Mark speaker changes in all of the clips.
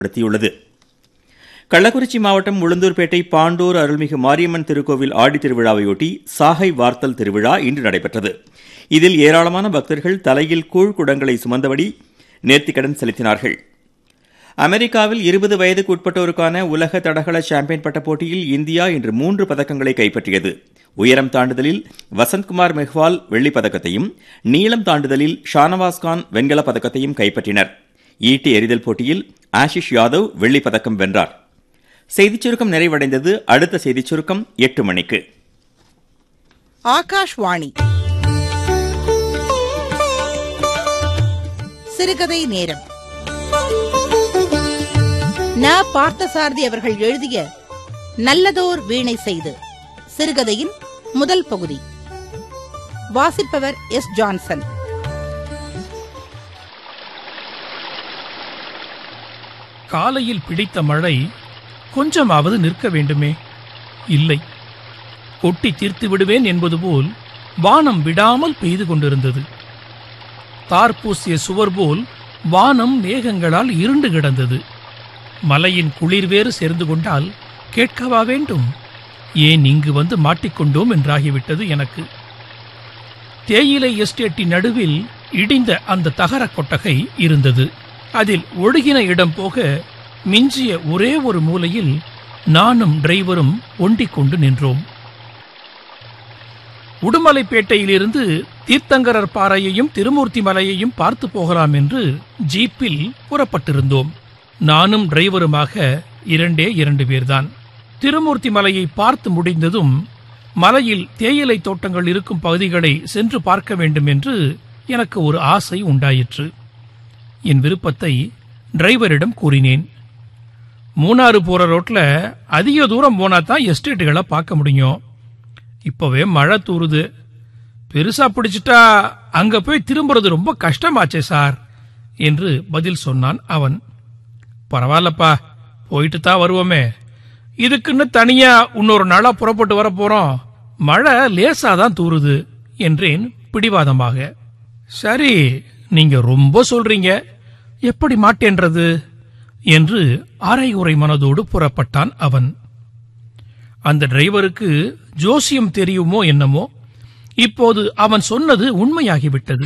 Speaker 1: படுத்தியுள்ளது கள்ளக்குறிச்சி மாவட்டம் உளுந்தூர்பேட்டை பாண்டூர் அருள்மிகு மாரியம்மன் திருக்கோவில் ஆடித் திருவிழாவையொட்டி சாகை வார்த்தல் திருவிழா இன்று நடைபெற்றது இதில் ஏராளமான பக்தர்கள் தலையில் கூழ் குடங்களை சுமந்தபடி நேர்த்திக்கடன் செலுத்தினார்கள் அமெரிக்காவில் இருபது வயதுக்கு உட்பட்டோருக்கான உலக தடகள சாம்பியன் பட்ட போட்டியில் இந்தியா இன்று மூன்று பதக்கங்களை கைப்பற்றியது உயரம் தாண்டுதலில் வசந்த்குமார் மெஹ்வால் வெள்ளிப் பதக்கத்தையும் நீளம் தாண்டுதலில் ஷானவாஸ் கான் வெண்கலப் பதக்கத்தையும் கைப்பற்றினர் ஈட்டி எறிதல் போட்டியில் ஆஷிஷ் யாதவ் வெள்ளிப் பதக்கம் வென்றார் செய்திச் சுருக்கம் நிறைவடைந்தது அடுத்த செய்திச் சுருக்கம் எட்டு மணிக்கு
Speaker 2: ஆகாஷ்வாணி சிறுகதை நேரம் ந பார்த்தசாரதி அவர்கள் எழுதிய நல்லதோர் வீணை செய்து சிறுகதையின் முதல் பகுதி வாசிப்பவர் எஸ் ஜான்சன்
Speaker 3: காலையில் பிடித்த மழை கொஞ்சமாவது நிற்க வேண்டுமே இல்லை கொட்டி தீர்த்து விடுவேன் என்பது போல் வானம் விடாமல் பெய்து கொண்டிருந்தது தார் பூசிய சுவர் போல் வானம் மேகங்களால் இருண்டு கிடந்தது மலையின் குளிர் வேறு சேர்ந்து கொண்டால் கேட்கவா வேண்டும் ஏன் இங்கு வந்து மாட்டிக்கொண்டோம் என்றாகிவிட்டது எனக்கு தேயிலை எஸ்டேட்டின் நடுவில் இடிந்த அந்த தகரக் கொட்டகை இருந்தது அதில் ஒழுகின இடம் போக மிஞ்சிய ஒரே ஒரு மூலையில் நானும் டிரைவரும் ஒண்டிக் கொண்டு நின்றோம் உடுமலைப்பேட்டையிலிருந்து தீர்த்தங்கரர் பாறையையும் திருமூர்த்தி மலையையும் பார்த்து போகலாம் என்று ஜீப்பில் புறப்பட்டிருந்தோம் நானும் டிரைவருமாக இரண்டே இரண்டு பேர்தான் திருமூர்த்தி மலையை பார்த்து முடிந்ததும் மலையில் தேயிலை தோட்டங்கள் இருக்கும் பகுதிகளை சென்று பார்க்க வேண்டும் என்று எனக்கு ஒரு ஆசை உண்டாயிற்று என் விருப்பத்தை டிரைவரிடம் கூறினேன் மூணாறு போற ரோட்ல அதிக தூரம் போனா தான் எஸ்டேட்டுகளை பார்க்க முடியும் இப்பவே மழை தூறுது பெருசா பிடிச்சிட்டா அங்க போய் திரும்புறது ரொம்ப கஷ்டமாச்சே சார் என்று பதில் சொன்னான் அவன் பரவாயில்லப்பா போயிட்டு தான் வருவோமே இதுக்குன்னு தனியா இன்னொரு நாளா புறப்பட்டு வர போறோம் மழை லேசா தான் தூறுது என்றேன் பிடிவாதமாக சரி நீங்க ரொம்ப சொல்றீங்க எப்படி மாட்டேன்றது என்று அரைகுறை மனதோடு புறப்பட்டான் அவன் அந்த டிரைவருக்கு ஜோசியம் தெரியுமோ என்னமோ இப்போது அவன் சொன்னது உண்மையாகிவிட்டது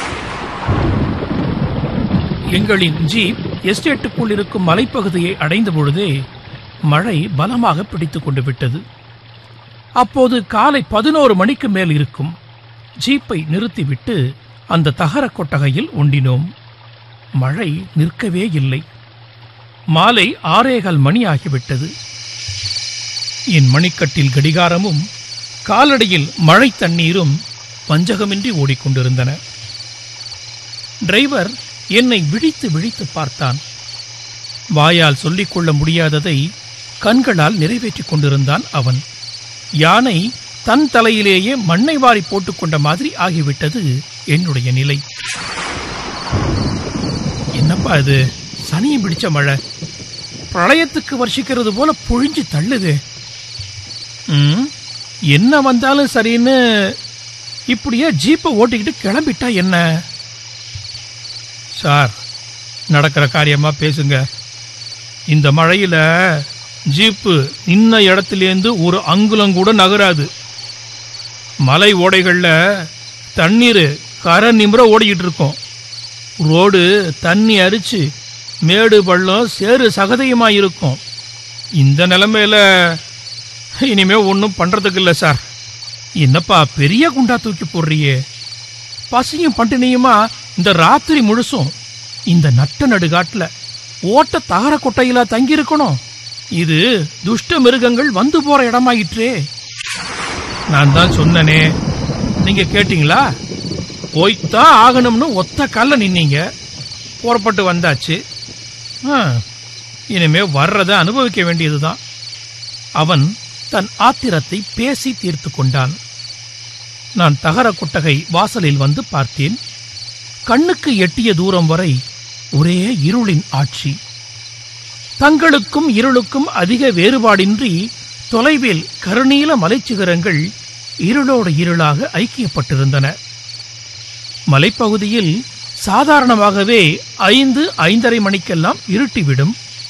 Speaker 3: எங்களின் ஜீப் எஸ்டேட்டுக்குள் இருக்கும் மலைப்பகுதியை அடைந்த பொழுதே மழை பலமாக பிடித்துக் கொண்டு விட்டது அப்போது காலை பதினோரு மணிக்கு மேல் இருக்கும் ஜீப்பை நிறுத்திவிட்டு அந்த தகர கொட்டகையில் ஒண்டினோம் மழை நிற்கவே இல்லை மாலை ஆறேகால் மணி ஆகிவிட்டது என் மணிக்கட்டில் கடிகாரமும் காலடியில் மழை தண்ணீரும் வஞ்சகமின்றி ஓடிக்கொண்டிருந்தன டிரைவர் என்னை விழித்து விழித்து பார்த்தான் வாயால் சொல்லிக்கொள்ள முடியாததை கண்களால் நிறைவேற்றிக் கொண்டிருந்தான் அவன் யானை தன் தலையிலேயே மண்ணை வாரி போட்டுக்கொண்ட மாதிரி ஆகிவிட்டது என்னுடைய நிலை என்னப்பா இது சனியும் பிடிச்ச மழை பிரளயத்துக்கு வருஷிக்கிறது போல பொழிஞ்சு தள்ளுது ம், என்ன வந்தாலும் சரின்னு இப்படியே ஜீப்பை ஓட்டிக்கிட்டு கிளம்பிட்டா என்ன சார் நடக்கிற காரியமா பேசுங்க இந்த மழையில ஜீப்பு நின்ன இடத்திலேருந்து ஒரு அங்குலம் கூட நகராது மலை ஓடைகள்ல தண்ணீர் கரை நிமிர ஓடிக்கிட்டு இருக்கும் ரோடு தண்ணி அரிச்சு மேடு பள்ளம் சேறு சகதியுமா இருக்கும் இந்த நிலைமையில இனிமே ஒன்றும் பண்றதுக்கு இல்லை சார் என்னப்பா பெரிய குண்டா தூக்கி போடுறியே பசியும் பட்டினியுமா இந்த ராத்திரி முழுசும் இந்த நட்ட நடுகாட்டுல ஓட்ட தகர கொட்டையில தங்கி இருக்கணும் இது துஷ்ட மிருகங்கள் வந்து போற இடமாயிற்றே நான் தான் சொன்னனே நீங்க கேட்டீங்களா போய்த்தான் ஆகணும்னு ஒத்த கல்ல நின்னீங்க புறப்பட்டு வந்தாச்சு ஆ, இனிமே வர்றதை அனுபவிக்க வேண்டியதுதான் அவன் தன் ஆத்திரத்தை பேசி தீர்த்து கொண்டான் நான் தகர கொட்டகை வாசலில் வந்து பார்த்தேன் கண்ணுக்கு எட்டிய தூரம் வரை ஒரே இருளின் ஆட்சி தங்களுக்கும் இருளுக்கும் அதிக வேறுபாடின்றி தொலைவில் கருநீல மலைச்சிகரங்கள் இருளோடு இருளாக ஐக்கியப்பட்டிருந்தன மலைப்பகுதியில் சாதாரணமாகவே ஐந்து ஐந்தரை மணிக்கெல்லாம் இருட்டிவிடும்